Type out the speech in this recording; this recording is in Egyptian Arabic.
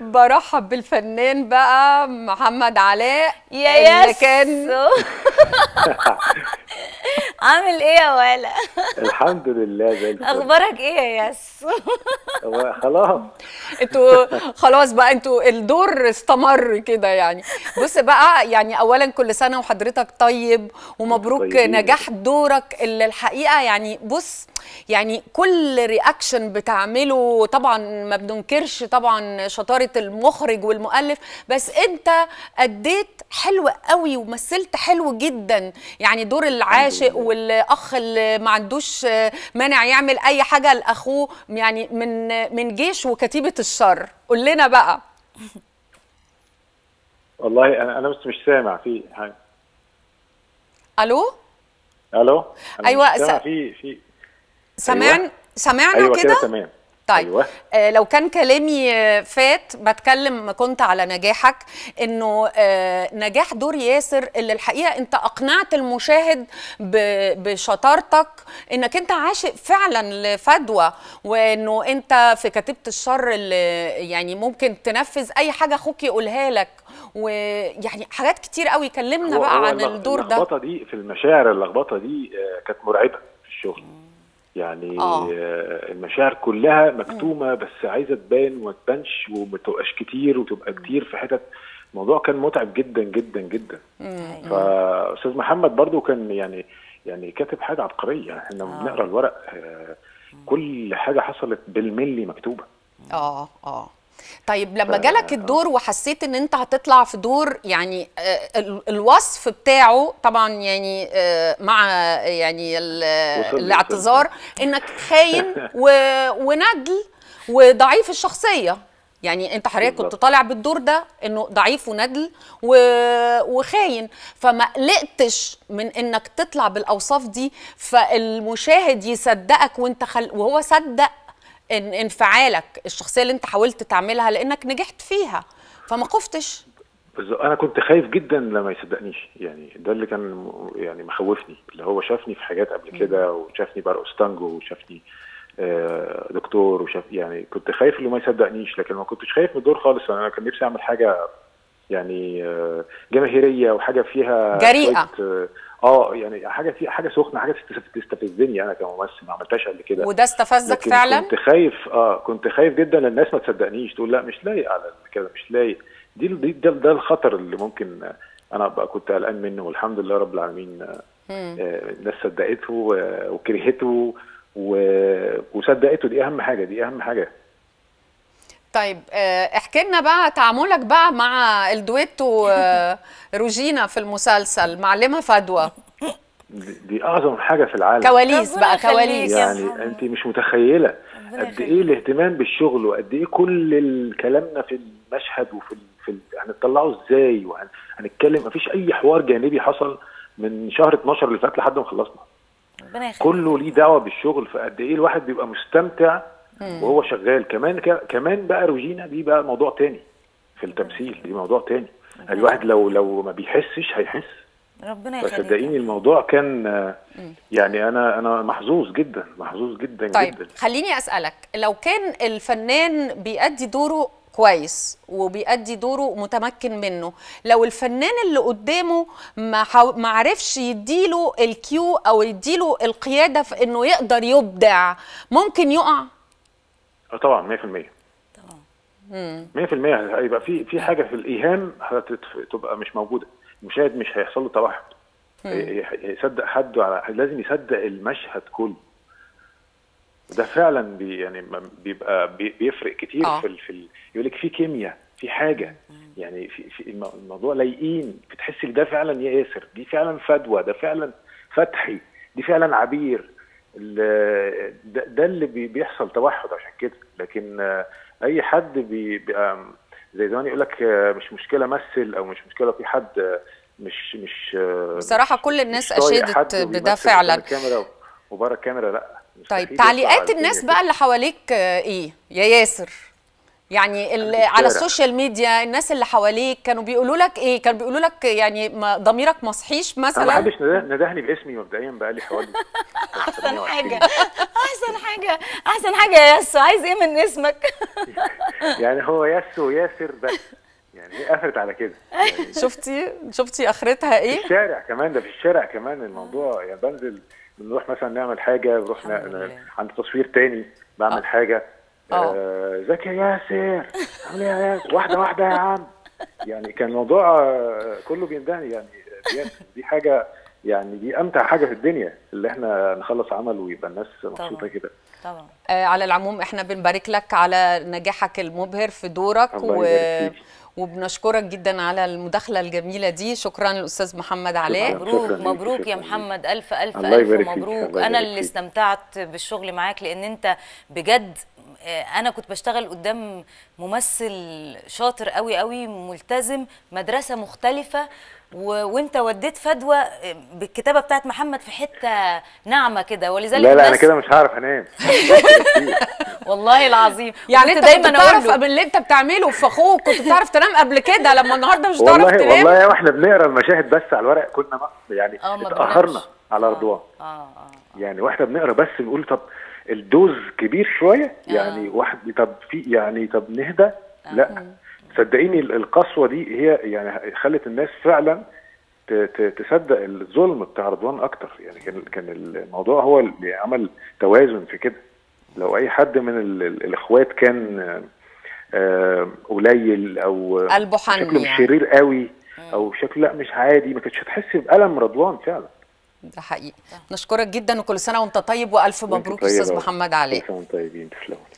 برحب بالفنان بقى محمد علاء يا اللي يس كان عامل ايه يا ولا الحمد لله زي الفل اخبارك ايه يا يس هو خلاص انتوا خلاص بقى انتوا الدور استمر كده يعني بص بقى يعني اولا كل سنه وحضرتك طيب ومبروك طيبين. نجاح دورك اللي الحقيقه يعني بص يعني كل رياكشن بتعمله طبعا ما بننكرش طبعا شطاره المخرج والمؤلف بس انت اديت حلو قوي ومثلت حلو جدا يعني دور العاشق والاخ اللي ما عندوش مانع يعمل اي حاجه لاخوه يعني من من جيش وكتيبه الشر قول لنا بقى والله انا انا بس مش سامع في حاجه الو الو أنا أيوة، مش سامع س- في في سمعن أيوة. سمعنا ايوه كده كده تمام طيب أيوة. آه لو كان كلامي آه، فات بتكلم كنت على نجاحك انه آه نجاح دور ياسر اللي الحقيقه انت اقنعت المشاهد ب- بشطارتك انك انت عاشق فعلا لفدوى وانه انت في كتيبه الشر اللي يعني ممكن تنفذ اي حاجه اخوك يقولها لك ويعني حاجات كتير قوي كلمنا هو- بقى هو عن اللخ- الدور ده اللخبطه دي في المشاعر اللخبطه دي آه، كانت مرعبه في الشغل يعني آه. آه. المشاعر كلها مكتومه بس عايزه تبان وما تبانش وما تبقاش كتير وتبقى كتير في حتت الموضوع كان متعب جدا جدا جدا فاستاذ محمد برضو كان يعني يعني كاتب حاجه عبقريه احنا لما بنقرا الورق آه، كل حاجه حصلت بالملي مكتوبه اه اه طيب لما ف- جالك الدور وحسيت ان انت هتطلع في دور يعني آه، ال- الوصف بتاعه طبعا يعني آه، مع يعني ال- وصل- الاعتذار انك خاين و- وندل وضعيف الشخصيه يعني انت حضرتك كنت بالظبط. طالع بالدور ده انه ضعيف وندل و- وخاين فما قلقتش من انك تطلع بالاوصاف دي فالمشاهد يصدقك وانت خل... وهو صدق ان انفعالك الشخصيه اللي انت حاولت تعملها لانك نجحت فيها فما خفتش بس انا كنت خايف جدا لما يصدقنيش يعني ده اللي كان م- يعني مخوفني اللي هو شافني في حاجات قبل كده وشافني برقص تانجو وشافني آه، دكتور وشاف يعني كنت خايف انه ما يصدقنيش لكن ما كنتش خايف من الدور خالص انا كان نفسي اعمل حاجه يعني آه، جماهيريه وحاجه فيها جريئة. شوية، اه آه، يعني حاجه في حاجه سخنه حاجه تست- تستفزني انا كممثل ما عملتهاش قبل كده وده استفزك لكن فعلا كنت خايف اه كنت خايف جدا ان الناس ما تصدقنيش تقول لا مش لايق على كده مش لايق دي دي ده, ده الخطر اللي ممكن آه، انا بقى كنت قلقان منه والحمد لله رب العالمين آه، آه، الناس صدقته آه، وكرهته و- وصدقته دي اهم حاجه دي اهم حاجه طيب آه، احكي لنا بقى تعاملك بقى مع الدويتو آه، روجينا في المسلسل معلمه فدوى دي, دي اعظم حاجه في العالم كواليس ربنا بقى يخليك كواليس يا يعني محمد. انت مش متخيله ربنا قد يخليك. ايه الاهتمام بالشغل وقد ايه كل ال- كلامنا في المشهد وفي ال... في ال... هنطلعه ازاي وهنتكلم مفيش اي حوار جانبي حصل من شهر 12 اللي فات لحد ما خلصنا ربنا يخليك كله ليه دعوه بالشغل فقد ايه الواحد بيبقى مستمتع وهو شغال كمان ك... كمان بقى روجينا دي بقى موضوع تاني في التمثيل دي موضوع تاني الواحد لو لو ما بيحسش هيحس ربنا يخليك فصدقيني الموضوع كان آه، يعني انا انا محظوظ جدا محظوظ جدا طيب جدا خليني اسالك لو كان الفنان بيأدي دوره كويس وبيأدي دوره متمكن منه لو الفنان اللي قدامه ما حاو... ما عرفش يديله الكيو او يديله القياده في انه يقدر يبدع ممكن يقع اه طبعا 100% طبعا 100% هيبقى في في حاجه في الايهام هتت- تبقى مش موجوده المشاهد مش هيحصل له توحد هي- هي- هيصدق حد على لازم يصدق المشهد كله ده فعلا بي يعني ما- بيبقى بي- بيفرق كتير آه. في ال- في ال- يقول لك في كيمياء في حاجه يعني في, في الم- الموضوع لايقين بتحس ان ده فعلا ياسر دي فعلا فدوى ده فعلا فتحي دي فعلا عبير ال- ده, ده اللي بي- بيحصل توحد عشان كده لكن آه، اي حد بي- بيبقى زي زمان يقول لك آه، مش مشكله مثل او مش مشكله في حد آه، مش مش آه، بصراحه مش- كل الناس مش طايق اشادت حد بده وبيمثل فعلا قدام الكاميرا وبره الكاميرا لا طيب مستحيل يطلع تعليقات على الناس الدنيا بقى اللي حواليك آه، ايه يا ياسر يعني ال- الشارع. على السوشيال ميديا الناس اللي حواليك كانوا بيقولوا لك ايه كانوا بيقولوا لك يعني ما ضميرك ما صحيش انا ما مثلا حدش نده- ندهني باسمي مبدئيا بقى لي حوالي احسن 28 حاجه احسن حاجه احسن حاجه يا ياسو عايز ايه من اسمك يعني هو ياسو وياسر بس يعني هي قفلت على كده يعني شفتي شفتي اخرتها في ايه الشارع كمان ده في الشارع كمان الموضوع يعني بنزل بنروح مثلا نعمل حاجه بنروح الحمد ن- لله. عند تصوير تاني بعمل حاجه آه. آه، ازيك يا ياسر عامل ايه يا ياسر واحده واحده يا عم يعني كان الموضوع آه، كله بيندهني يعني دي, دي حاجه يعني دي امتع حاجه في الدنيا اللي احنا نخلص عمل ويبقى الناس مبسوطه طبعاً. كده طبعا آه على العموم احنا بنبارك لك على نجاحك المبهر في دورك الله و... يبارك فيك. وبنشكرك جدا على المداخله الجميله دي شكرا للاستاذ محمد علاء شكراً. مبروك ليكي، مبروك يا شكراً ليكي. محمد الف الف الله الف يبارك فيك، مبروك الله انا يبارك اللي فيك. استمتعت بالشغل معاك لان انت بجد آه، انا كنت بشتغل قدام ممثل شاطر قوي قوي ملتزم مدرسه مختلفه و... وانت وديت فدوى آه، بالكتابه بتاعت محمد في حته ناعمه كده ولذلك لا لا انا الناس- كده مش هعرف انام والله العظيم يعني وكنت انت دايما كنت أقول بتعرف له- قبل اللي انت بتعمله في اخوك كنت بتعرف تنام قبل كده لما النهارده مش هتعرف والله تنام والله واحنا بنقرا المشاهد بس على الورق كنا ما- يعني اه ما اتاخرنا بنامش. على آه، رضوان اه اه يعني واحنا بنقرا بس بنقول طب الدوز كبير شويه يعني واحد طب في يعني طب نهدى لا صدقيني ال- القسوه دي هي يعني خلت الناس فعلا ت- ت- تصدق الظلم بتاع رضوان اكتر يعني كان كان الموضوع هو اللي عمل توازن في كده لو اي حد من ال- ال- الاخوات كان آه، آه، قليل او قلبه حن شكله مش يعني. شرير قوي او شكله لا مش عادي ما كنتش هتحس بالم رضوان فعلا ده حقيقي نشكرك جدا وكل سنه وانت طيب والف وانتوا مبروك استاذ طيبة. محمد علاء كل سنة وانتم طيبين تسلموا